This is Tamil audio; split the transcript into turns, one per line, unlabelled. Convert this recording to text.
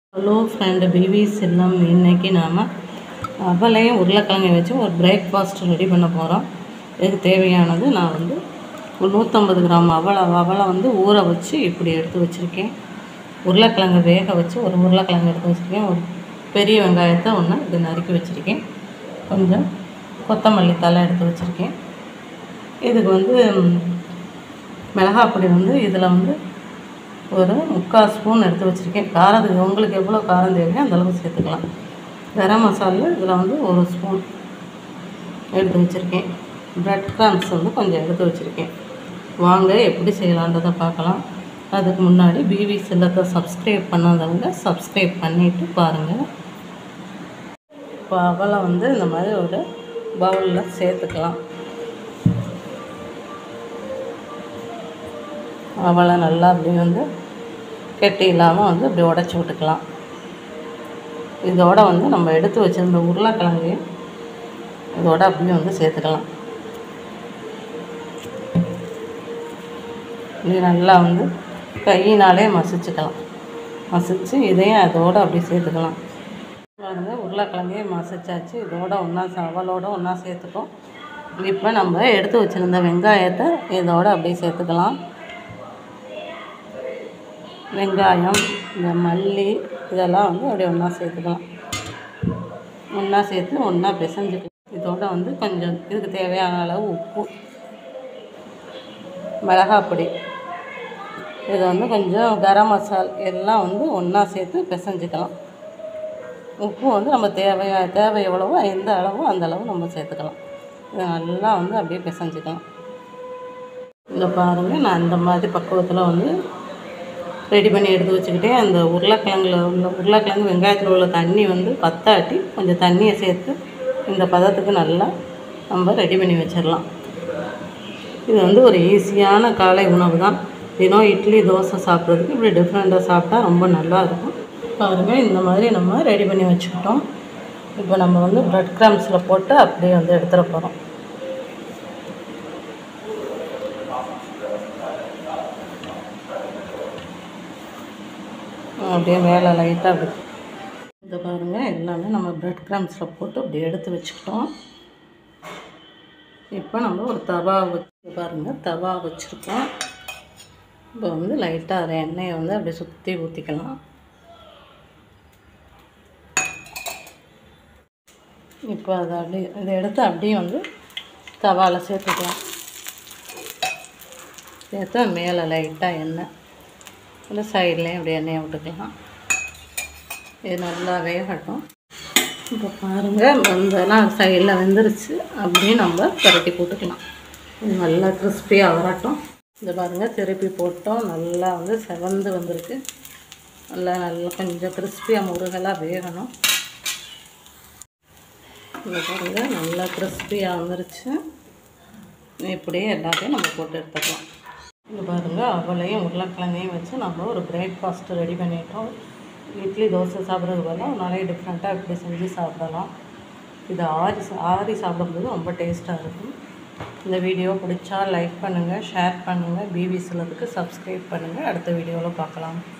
ஹலோ ஃப்ரெண்டு பிவி செல்லம் இன்னைக்கு நாம் அவளையும் உருளைக்கிழங்கையும் வச்சு ஒரு பிரேக்ஃபாஸ்ட் ரெடி பண்ண போகிறோம் இதுக்கு தேவையானது நான் வந்து ஒரு நூற்றம்பது கிராம் அவலை அவலை வந்து ஊற வச்சு இப்படி எடுத்து வச்சுருக்கேன் உருளைக்கிழங்கு வேக வச்சு ஒரு உருளைக்கிழங்கு எடுத்து வச்சுருக்கேன் ஒரு பெரிய வெங்காயத்தை ஒன்று இப்படி நறுக்கி வச்சுருக்கேன் கொஞ்சம் கொத்தமல்லி தலை எடுத்து வச்சுருக்கேன் இதுக்கு வந்து ம், மிளகாய் பொடி வந்து இதில் வந்து ஒரு முக்கால் ஸ்பூன் எடுத்து வச்சுருக்கேன் காரத்துக்கு உங்களுக்கு எவ்வளோ காரம் தேவையோ அந்த அளவுக்கு சேர்த்துக்கலாம் கரம் மசாலா இதில் வந்து ஒரு ஸ்பூன் எடுத்து வச்சுருக்கேன் ப்ரெட் கிராம்ஸ் வந்து கொஞ்சம் எடுத்து வச்சுருக்கேன் வாங்க எப்படி செய்யலான்றதை பார்க்கலாம் அதுக்கு முன்னாடி பிவி செல்லத்தை சப்ஸ்கிரைப் பண்ணாதவங்க சப்ஸ்கிரைப் பண்ணிவிட்டு பாருங்கள் இப்போ அவலை வந்து இந்த மாதிரி ஒரு பவுலில் சேர்த்துக்கலாம் அவளை நல்லா அப்படி வந்து கெட்டி இல்லாமல் வந்து அப்படி உடச்சி விட்டுக்கலாம் இதோட வந்து நம்ம எடுத்து வச்சிருந்த உருளைக்கிழங்கையும் இதோட அப்படியே வந்து சேர்த்துக்கலாம் இது நல்லா வந்து கையினாலே மசிச்சுக்கலாம் மசிச்சு இதையும் அதோட அப்படியே சேர்த்துக்கலாம் பாருங்க உருளைக்கிழங்கையும் மசிச்சாச்சு இதோட ஒன்றா அவளோட ஒன்றா சேர்த்துட்டோம் இப்போ நம்ம எடுத்து வச்சிருந்த வெங்காயத்தை இதோட அப்படியே சேர்த்துக்கலாம் வெங்காயம் இந்த மல்லி இதெல்லாம் வந்து அப்படியே ஒன்றா சேர்த்துக்கலாம் ஒன்றா சேர்த்து ஒன்றா பிசைஞ்சுக்கலாம் இதோட வந்து கொஞ்சம் இதுக்கு தேவையான அளவு உப்பு மிளகாய் பொடி இதை வந்து கொஞ்சம் கரம் மசால் எல்லாம் வந்து ஒன்றா சேர்த்து பிசைஞ்சுக்கலாம் உப்பு வந்து நம்ம தேவையா தேவை எவ்வளவோ எந்த அளவோ அந்த அளவு நம்ம சேர்த்துக்கலாம் இதை நல்லா வந்து அப்படியே பிசைஞ்சுக்கலாம் இந்த பாருங்கள் நான் இந்த மாதிரி பக்குவத்தில் வந்து ரெடி பண்ணி எடுத்து வச்சுக்கிட்டேன் அந்த உருளைக்கிழங்குல உள்ள உருளைக்கிழங்கு வெங்காயத்தில் உள்ள தண்ணி வந்து பத்தாட்டி கொஞ்சம் தண்ணியை சேர்த்து இந்த பதத்துக்கு நல்லா நம்ம ரெடி பண்ணி வச்சிடலாம் இது வந்து ஒரு ஈஸியான காலை உணவு தான் தினம் இட்லி தோசை சாப்பிட்றதுக்கு இப்படி டிஃப்ரெண்ட்டாக சாப்பிட்டா ரொம்ப நல்லா இருக்கும் பாருங்கள் இந்த மாதிரி நம்ம ரெடி பண்ணி வச்சுக்கிட்டோம் இப்போ நம்ம வந்து ப்ரெட் கிராம்ஸில் போட்டு அப்படியே வந்து எடுத்துட போகிறோம் அப்படியே மேலே லைட்டாக அப்படி இந்த பாருங்கள் எல்லாமே நம்ம ப்ரெட் கிராம்ஸில் போட்டு அப்படி எடுத்து வச்சுக்கிட்டோம் இப்போ நம்ம ஒரு தவா வச்சு பாருங்கள் தவா வச்சுருக்கோம் இப்போ வந்து லைட்டாக அதை எண்ணெயை வந்து அப்படியே சுற்றி ஊற்றிக்கலாம் இப்போ அதை அப்படியே இதை எடுத்து அப்படியே வந்து தவாவில் சேர்த்துக்கலாம் சேர்த்து மேலே லைட்டாக எண்ணெய் இந்த சைட்லேயும் அப்படி எண்ணெயை விட்டுக்கலாம் இது நல்லா வேகட்டும் இப்போ பாருங்கள் வந்தெல்லாம் சைடில் வெந்துருச்சு அப்படியே நம்ம புரட்டி போட்டுக்கலாம் இது நல்லா கிறிஸ்பியாக வரட்டும் இந்த பாருங்கள் திருப்பி போட்டோம் நல்லா வந்து செவந்து வந்திருக்கு நல்லா நல்லா கொஞ்சம் கிறிஸ்பியாக முருகலாக வேகணும் இந்த பாருங்கள் நல்லா கிறிஸ்பியாக வந்துருச்சு இப்படியே எல்லாத்தையும் நம்ம போட்டு எடுத்துக்கலாம் இங்கே பாருங்கள் அவளையும் உருளைக்கிழங்கையும் வச்சு நம்ம ஒரு பிரேக்ஃபாஸ்ட் ரெடி பண்ணிட்டோம் இட்லி தோசை சாப்பிட்றது பதிலாக நிறைய டிஃப்ரெண்ட்டாக இப்படி செஞ்சு சாப்பிடலாம் இது ஆறி சா- ஆறி சாப்பிடும்போது ரொம்ப டேஸ்ட்டாக இருக்கும் இந்த வீடியோ பிடிச்சா லைக் பண்ணுங்கள் ஷேர் பண்ணுங்கள் பிவி சிலதுக்கு சப்ஸ்கிரைப் பண்ணுங்கள் அடுத்த வீடியோவில் பார்க்கலாம்